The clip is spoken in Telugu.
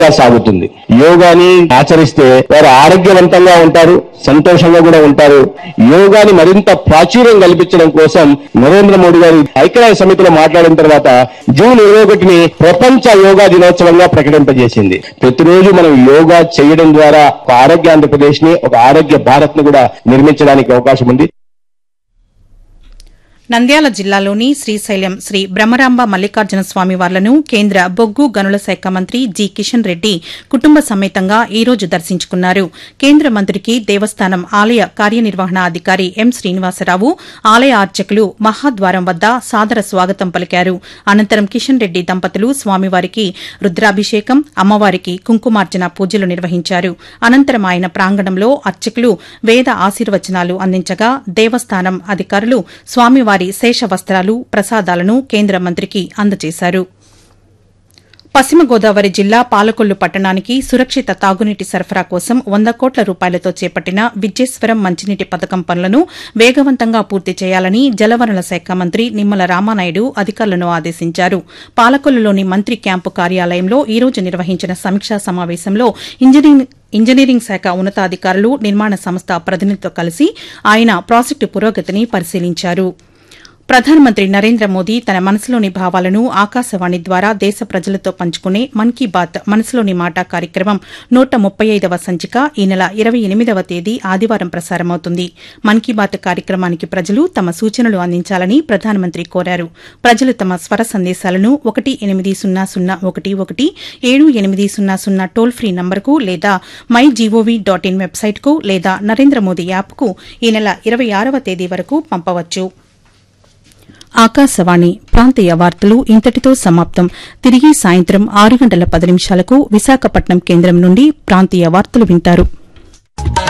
సాగుతుంది యోగాని ఆచరిస్తే వారు ఆరోగ్యవంతంగా ఉంటారు సంతోషంగా కూడా ఉంటారు యోగాని మరింత ప్రాచుర్యం కల్పించడం కోసం నరేంద్ర మోడీ గారు ఐక్యరాజ్య సమితిలో మాట్లాడిన తర్వాత జూన్ ఇరవై ఒకటిని ప్రపంచ యోగా దినోత్సవంగా ప్రకటింపజేసింది ప్రతిరోజు మనం యోగా చేయడం ద్వారా ఒక ఆరోగ్య ఆంధ్రప్రదేశ్ ని ఒక ఆరోగ్య భారత్ ను కూడా నిర్మించడానికి అవకాశం ఉంది నంద్యాల జిల్లాలోని శ్రీశైలం శ్రీ బ్రహ్మరాంబ మల్లికార్జున స్వామి వార్లను కేంద్ర బొగ్గు గనుల శాఖ మంత్రి జి కిషన్ రెడ్డి కుటుంబ సమేతంగా ఈ రోజు దర్శించుకున్నారు కేంద్ర మంత్రికి దేవస్థానం ఆలయ కార్యనిర్వహణాధికారి ఎం శ్రీనివాసరావు ఆలయ అర్చకులు మహాద్వారం వద్ద సాదర స్వాగతం పలికారు అనంతరం కిషన్ రెడ్డి దంపతులు స్వామివారికి రుద్రాభిషేకం అమ్మవారికి కుంకుమార్చన పూజలు నిర్వహించారు అనంతరం ఆయన ప్రాంగణంలో అర్చకులు వేద ఆశీర్వచనాలు అందించగా దేవస్థానం అధికారులు స్వామివారి శేష వస్త్రాలు ప్రసాదాలను కేంద్ర మంత్రికి అందజేశారు పశ్చిమ గోదావరి జిల్లా పాలకొల్లు పట్టణానికి సురక్షిత తాగునీటి సరఫరా కోసం వంద కోట్ల రూపాయలతో చేపట్టిన విద్యేశ్వరం మంచినీటి పథకం పనులను వేగవంతంగా పూర్తి చేయాలని జలవనరుల శాఖ మంత్రి నిమ్మల రామానాయుడు అధికారులను ఆదేశించారు పాలకొల్లులోని మంత్రి క్యాంపు కార్యాలయంలో ఈ రోజు నిర్వహించిన సమీక్షా సమావేశంలో ఇంజనీరింగ్ ఇంజనీరింగ్ శాఖ ఉన్నతాధికారులు నిర్మాణ సంస్థ ప్రతినిధులతో కలిసి ఆయన ప్రాజెక్టు పురోగతిని పరిశీలించారు ప్రధానమంత్రి నరేంద్ర మోదీ తన మనసులోని భావాలను ఆకాశవాణి ద్వారా దేశ ప్రజలతో పంచుకునే మన్ కీ బాత్ మనసులోని మాట కార్యక్రమం నూట ముప్పై ఐదవ సంచిక ఈ నెల ఇరవై ఎనిమిదవ తేదీ ఆదివారం ప్రసారమవుతుంది మన్ కీ బాత్ కార్యక్రమానికి ప్రజలు తమ సూచనలు అందించాలని ప్రధానమంత్రి కోరారు ప్రజలు తమ స్వర సందేశాలను ఒకటి ఎనిమిది సున్నా సున్నా ఒకటి ఒకటి ఏడు ఎనిమిది సున్నా సున్నా టోల్ ఫ్రీ నంబర్కు లేదా మై జీఓవీ డాట్ ఇన్ వెబ్సైట్కు లేదా నరేంద్ర మోదీ యాప్కు ఈ నెల ఇరవై ఆరవ తేదీ వరకు పంపవచ్చు ఆకాశవాణి ప్రాంతీయ వార్తలు ఇంతటితో సమాప్తం తిరిగి సాయంత్రం ఆరు గంటల పది నిమిషాలకు విశాఖపట్నం కేంద్రం నుండి ప్రాంతీయ వార్తలు వింటారు